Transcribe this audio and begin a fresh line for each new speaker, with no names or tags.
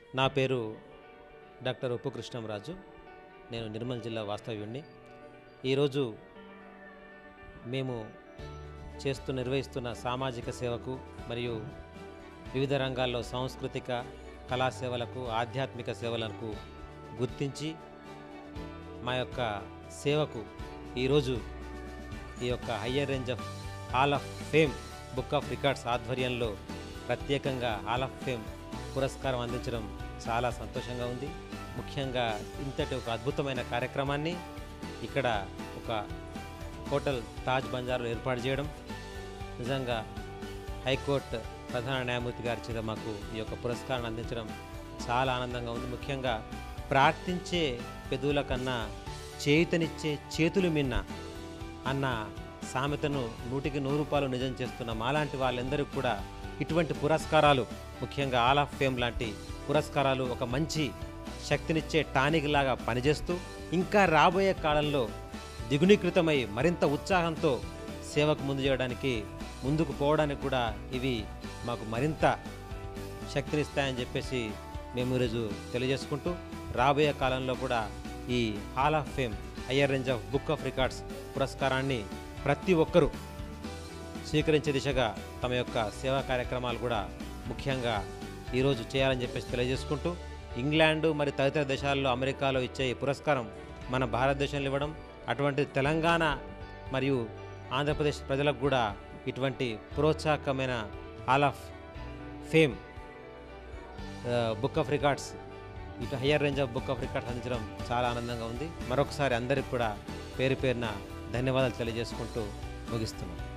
నా పేరు డాక్టర్ ఉప్పు కృష్ణంరాజు నేను నిర్మల్ జిల్లా వాస్తవ్యుణ్ణి ఈరోజు మేము చేస్తూ నిర్వహిస్తున్న సామాజిక సేవకు మరియు వివిధ రంగాల్లో సాంస్కృతిక కళా సేవలకు ఆధ్యాత్మిక సేవలకు గుర్తించి మా యొక్క సేవకు ఈరోజు ఈ యొక్క higher range of hall of fame book of records ఆధ్వర్యంలో ప్రత్యేకంగా హాల్ ఆఫ్ ఫేమ్ పురస్కారం అందించడం చాలా సంతోషంగా ఉంది ముఖ్యంగా ఇంతటి ఒక అద్భుతమైన కార్యక్రమాన్ని ఇక్కడ ఒక హోటల్ తాజ్ బంజార్లో ఏర్పాటు చేయడం నిజంగా హైకోర్టు ప్రధాన న్యాయమూర్తి గారి చేత మాకు ఈ యొక్క పురస్కారం అందించడం చాలా ఆనందంగా ఉంది ముఖ్యంగా ప్రార్థించే పెదవుల కన్నా చేయుతనిచ్చే చేతులు మిన్న అన్న సామెతను నూటికి నూరు రూపాయలు నిజం చేస్తున్న మాలాంటి వాళ్ళందరికీ కూడా ఇటువంటి పురస్కారాలు ముఖ్యంగా ఆల్ ఆఫ్ ఫేమ్ లాంటి పురస్కారాలు ఒక మంచి శక్తినిచ్చే టానిక్ లాగా పనిచేస్తూ ఇంకా రాబోయే కాలంలో దిగునీకృతమై మరింత ఉత్సాహంతో సేవకు ముందు చేయడానికి ముందుకు పోవడానికి కూడా ఇవి మాకు మరింత శక్తినిస్తాయని చెప్పేసి మేము ఈరోజు తెలియజేసుకుంటూ రాబోయే కాలంలో కూడా ఈ hall of fame higher range of book of records పురస్కారాన్ని ప్రతి ఒక్కరూ స్వీకరించే దిశగా తమ యొక్క సేవా కార్యక్రమాలు కూడా ముఖ్యంగా ఈరోజు చేయాలని చెప్పేసి తెలియజేసుకుంటూ ఇంగ్లాండు మరి తదితర దేశాల్లో అమెరికాలో ఇచ్చే ఈ పురస్కారం మన భారతదేశంలో ఇవ్వడం అటువంటి తెలంగాణ మరియు ఆంధ్రప్రదేశ్ ప్రజలకు కూడా ఇటువంటి ప్రోత్సాహకమైన hall of fame book of records ఇటు higher range of book of records అందించడం చాలా ఆనందంగా ఉంది మరొకసారి అందరికి కూడా పేరు పేరున ధన్యవాదాలు తెలియజేసుకుంటూ ముగిస్తున్నాం